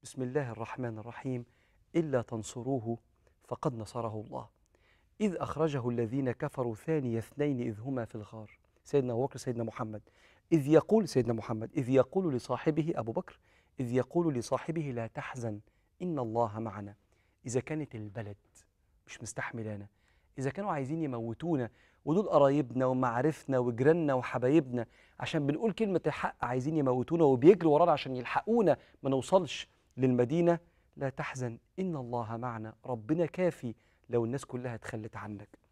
بسم الله الرحمن الرحيم إلا تنصروه فقد نصره الله إذ أخرجه الذين كفروا ثاني اثنين إذ هما في الغار سيدنا أبو بكر سيدنا محمد إذ يقول سيدنا محمد إذ يقول لصاحبه أبو بكر إذ يقول لصاحبه لا تحزن إن الله معنا إذا كانت البلد مش مستحملانا إذا كانوا عايزين يموتونا ودول قرايبنا ومعارفنا وجيراننا وحبايبنا عشان بنقول كلمة الحق عايزين يموتونا وبيجروا ورانا عشان يلحقونا ما نوصلش للمدينة لا تحزن إن الله معنا ربنا كافي لو الناس كلها اتخلت عنك